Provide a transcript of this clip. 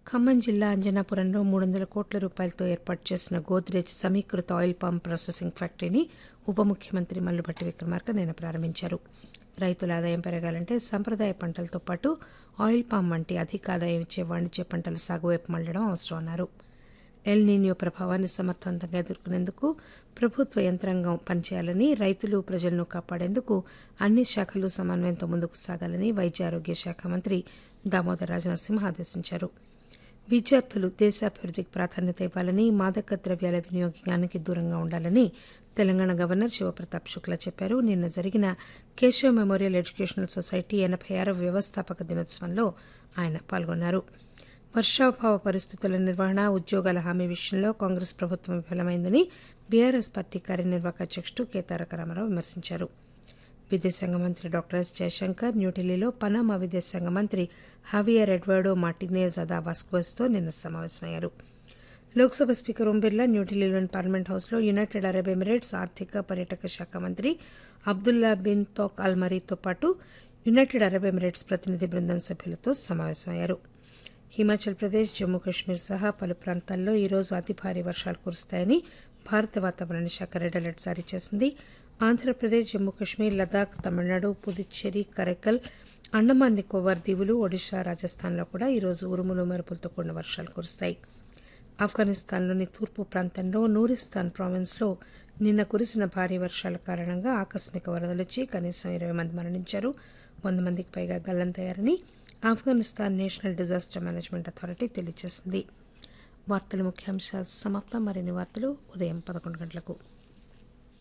ఖమ్మం జిల్లా అంజనాపురంలో మూడు వందల కోట్ల రూపాయలతో ఏర్పాటు చేసిన గోద్రేజ్ సమీకృత ఆయిల్ పామ్ ప్రాసెసింగ్ ఫ్యాక్టరీని ఉప ముఖ్యమంత్రి మల్లుభట్టి విక్రమార్క నిన్న ప్రారంభించారు రైతుల ఆదాయం పెరగాలంటే సంప్రదాయ పంటలతో పాటు ఆయిల్ పామ్ వంటి అధిక ఆదాయం ఇచ్చే వాణిజ్య పంటల సాగు వైపు మళ్లడం అవసరం అన్నారు ఎల్ నీనియో ప్రభావాన్ని సమర్థవంతంగా ఎదుర్కొనేందుకు ప్రభుత్వ యంత్రాంగం పనిచేయాలని రైతులు ప్రజలను కాపాడేందుకు అన్ని శాఖలు సమన్వయంతో ముందుకు సాగాలని వైద్య ఆరోగ్య శాఖ మంత్రి దామోదర్ రాజనరసింహ ఆదేశించారు విద్యార్థులు దేశాభివృద్ధికి ప్రాధాన్యత ఇవ్వాలని మాదక ద్రవ్యాల వినియోగానికి దూరంగా ఉండాలని తెలంగాణ గవర్నర్ శివప్రతాప్ శుక్లా చెప్పారు నిన్న జరిగిన కేశవ్ మెమోరియల్ ఎడ్యుకేషనల్ సొసైటీ ఎనభై ఆరవ వ్యవస్థాపక దినోత్సవంలో ఆయన పాల్గొన్నారు వర్షాభావ పరిస్థితుల నిర్వహణ ఉద్యోగాల హామీ విషయంలో కాంగ్రెస్ ప్రభుత్వం విఫలమైందని బీఆర్ఎస్ పార్టీ కార్యనిర్వాహక అధ్యక్షుడు కె తారక రామారావు విమర్శించారు విదేశాంగ మంత్రి డాక్టర్ ఎస్ జయశంకర్ న్యూఢిల్లీలో పనామా విదేశాంగ మంత్రి హవియర్ ఎడ్వర్డో మార్టినేజ్ అదా వాస్కోస్తో నిన్న సమావేశమయ్యారు లోక్సభ స్పీకర్ ఓం బిర్లా న్యూఢిల్లీలోని పార్లమెంట్ హౌస్లో యునైటెడ్ అరబ్ ఎమిరేట్స్ ఆర్థిక పర్యాటక శాఖ మంత్రి అబ్దుల్లా బిన్ తోక్ అల్ మరీతో పాటు యునైటెడ్ అరబ్ ఎమిరేట్స్ ప్రతినిధి బృందం సభ్యులతో సమావేశమయ్యారు హిమాచల్ ప్రదేశ్ జమ్మూ కాశ్మీర్ సహా పలు ప్రాంతాల్లో ఈరోజు అతి భారీ వర్షాలు కురుస్తాయని భారత వాతావరణ శాఖ రెడ్ అలర్ట్ జారీ చేసింది ఆంధ్రప్రదేశ్ జమ్మూ కాశ్మీర్ లదాఖ్ తమిళనాడు పుదుచ్చేరి కరైకల్ అండమాన్ నికోబార్ దీవులు ఒడిశా రాజస్థాన్లో కూడా ఈరోజు ఉరుములు మెరుపులతో కూడిన వర్షాలు కురుస్తాయి ఆఫ్ఘనిస్తాన్లోని తూర్పు ప్రాంతంలో నూరిస్తాన్ ప్రావిన్స్లో నిన్న కురిసిన భారీ వర్షాల కారణంగా ఆకస్మిక వరదలొచ్చి కనీసం ఇరవై మంది మరణించారు వంద మందికి పైగా గల్లంతయ్యారని Afghanistan national disaster management authority తెలియజేసింది వార్తల ముఖ్యాంశాలు సమాప్తం మరిన్ని వార్తలు ఉదయం పదకొండు గంటలకు